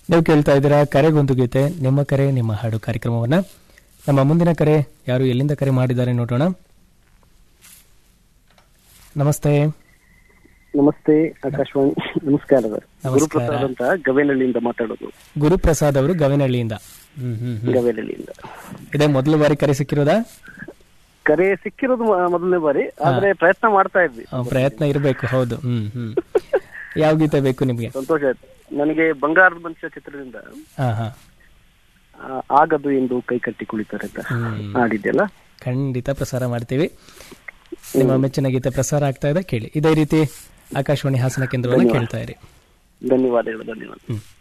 ನೀವು ಕೇಳ್ತಾ ಇದ್ದೀರಾ ಕರೆಗೊಂದು ಗೀತೆ ನಿಮ್ಮ ಕರೆ ನಿಮ್ಮ ಹಾಡು ಕಾರ್ಯಕ್ರಮವನ್ನ ನಮ್ಮ ಮುಂದಿನ ಕರೆ ಯಾರು ಎಲ್ಲಿಂದ ಕರೆ ಮಾಡಿದ್ದಾರೆ ನೋಡೋಣ ನಮಸ್ತೆ ನಮಸ್ತೆ ಆಕಾಶವಾಣಿ ನಮಸ್ಕಾರ ಸರ್ ನಮಸ್ಕಾರ. ಗುರುಪ್ರಸಾದ್ ಅಂತ ಗವೇನಹಳ್ಳಿಯಿಂದ ಮಾತಾಡೋದು ಗುರುಪ್ರಸಾದ್ ಅವರು ಗವಿನಹಳ್ಳಿಯಿಂದ ಹ್ಮ್ ಹ್ಮ್ ಹ್ಮ್. ಗವೇನಹಳ್ಳಿಯಿಂದ ಇದೇ ಮೊದಲು ಬಾರಿ ಕರೆ ಸಿಕ್ಕಿರೋದಾ ಕರೆ ಸಿಕ್ಕಿರೋದು ಮ- ಮೊದಲನೇ ಬಾರಿ ಆದ್ರೆ ಪ್ರಯತ್ನ ಮಾಡ್ತಾ ಇದ್ವಿ ಆ, ಪ್ರಯತ್ನ ಇರಬೇಕು ಹೌದು ಹ್ಮ್ ಹ್ಮ್ ಯಾವ ಗೀತೆ ಬೇಕು ನಿಮ್ಗೆ ಸಂತೋಷ ಆಯ್ತು ನನಗೆ ಬಂಗಾರದ ಮನುಷ್ಯ ಚಿತ್ರದಿಂದ ಹಾ ಹಾ ಆ, ಆಗದು ಎಂದು ಕೈ ಕಟ್ಟಿ ಕುಳಿತಾರೆ ಅಂತ ಹ್ಮ್. ಹಾಡಿದ್ಯಲ್ಲ ಖಂಡಿತ ಪ್ರಸಾರ ಮಾಡ್ತೀವಿ ನಿಮ್ಮ ಮೆಚ್ಚಿನ ಗೀತೆ ಪ್ರಸಾರ ಆಗ್ತಾ ಇದೆ ಕೇಳಿ ಇದೇ ರೀತಿ ಆಕಾಶವಾಣಿ ಹಾಸನ ಕೇಂದ್ರವನ್ನು ಕೇಳ್ತಾ ಇರಿ ಧನ್ಯವಾದಗಳು ಧನ್ಯವಾದ ಹ್ಮ್